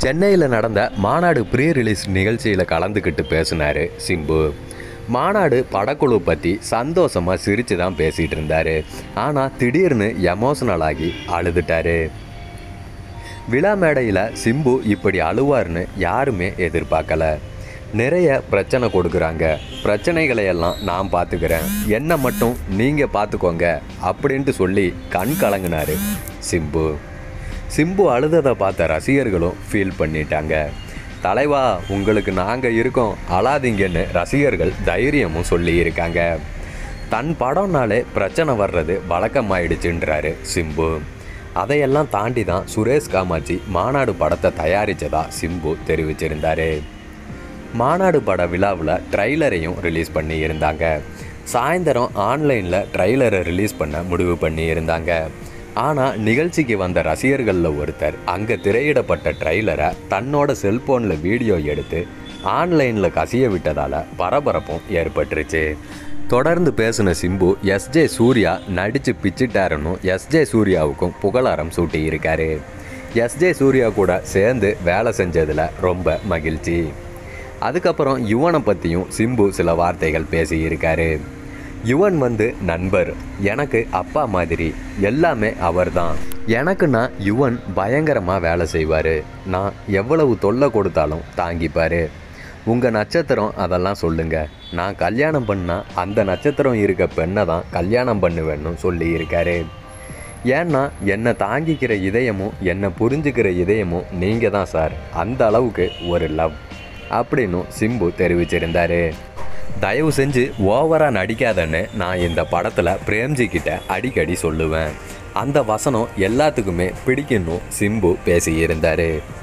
சென்னையில் நடந்த மாநாடு ப்ரீ ரிலீஸ் நிகழ்ச்சியில் கலந்துக்கிட்டு பேசினார் சிம்பு மாநாடு படக்குழு பற்றி சந்தோஷமாக சிரித்து தான் பேசிகிட்டு இருந்தார் ஆனால் திடீர்னு எமோஷனல் ஆகி அழுதுட்டாரு விழா மேடையில் சிம்பு இப்படி அழுவார்னு யாருமே எதிர்பார்க்கல நிறைய பிரச்சனை கொடுக்குறாங்க பிரச்சனைகளை எல்லாம் நான் பார்த்துக்கிறேன் என்னை மட்டும் நீங்கள் பார்த்துக்கோங்க அப்படின்ட்டு சொல்லி கண் கலங்கினாரு சிம்பு சிம்பு அழுததை பார்த்த ரசிகர்களும் ஃபீல் பண்ணிட்டாங்க தலைவா உங்களுக்கு நாங்கள் இருக்கோம் அழாதீங்கன்னு ரசிகர்கள் தைரியமும் சொல்லியிருக்காங்க தன் படம்னாலே பிரச்சனை வர்றது வழக்கமாயிடுச்சுன்றாரு சிம்பு அதையெல்லாம் தாண்டி தான் சுரேஷ் காமாட்சி மாநாடு படத்தை தயாரித்ததா சிம்பு தெரிவிச்சிருந்தாரு மாநாடு பட விழாவில் ட்ரைலரையும் ரிலீஸ் பண்ணி இருந்தாங்க சாயந்தரம் ஆன்லைனில் ட்ரைலரை ரிலீஸ் பண்ண முடிவு பண்ணி இருந்தாங்க ஆனால் நிகழ்ச்சிக்கு வந்த ரசிகர்களில் ஒருத்தர் அங்கே திரையிடப்பட்ட ட்ரைலரை தன்னோட செல்போனில் வீடியோ எடுத்து ஆன்லைனில் கசிய விட்டதால் பரபரப்பும் ஏற்பட்டுருச்சு தொடர்ந்து பேசின சிம்பு எஸ்ஜே சூர்யா நடித்து பிச்சிட்டாருன்னு எஸ்ஜே சூர்யாவுக்கும் புகழாரம் சூட்டியிருக்காரு எஸ்ஜே சூர்யா கூட சேர்ந்து வேலை செஞ்சதில் ரொம்ப மகிழ்ச்சி அதுக்கப்புறம் யுவனை பற்றியும் சிம்பு சில வார்த்தைகள் பேசியிருக்காரு யுவன் வந்து நண்பர் எனக்கு அப்பா மாதிரி எல்லாமே அவர்தான் எனக்கு நான் யுவன் பயங்கரமாக வேலை செய்வார் நான் எவ்வளவு தொல்லை கொடுத்தாலும் தாங்கிப்பார் உங்கள் நட்சத்திரம் அதெல்லாம் சொல்லுங்க நான் கல்யாணம் பண்ணால் அந்த நட்சத்திரம் இருக்க பெண்ணை தான் கல்யாணம் பண்ணுவேன்னு சொல்லியிருக்காரு ஏன்னா என்னை தாங்கிக்கிற இதயமும் என்னை புரிஞ்சுக்கிற இதயமும் நீங்கள் தான் சார் அந்த அளவுக்கு ஒரு லவ் அப்படின்னும் சிம்பு தெரிவிச்சிருந்தாரு தயவு செஞ்சு ஓவராக நடிக்காதன்னு நான் இந்த படத்தில் பிரேம்ஜி கிட்ட அடிக்கடி சொல்லுவேன் அந்த வசனம் எல்லாத்துக்குமே பிடிக்கணும் சிம்பு பேசியிருந்தாரு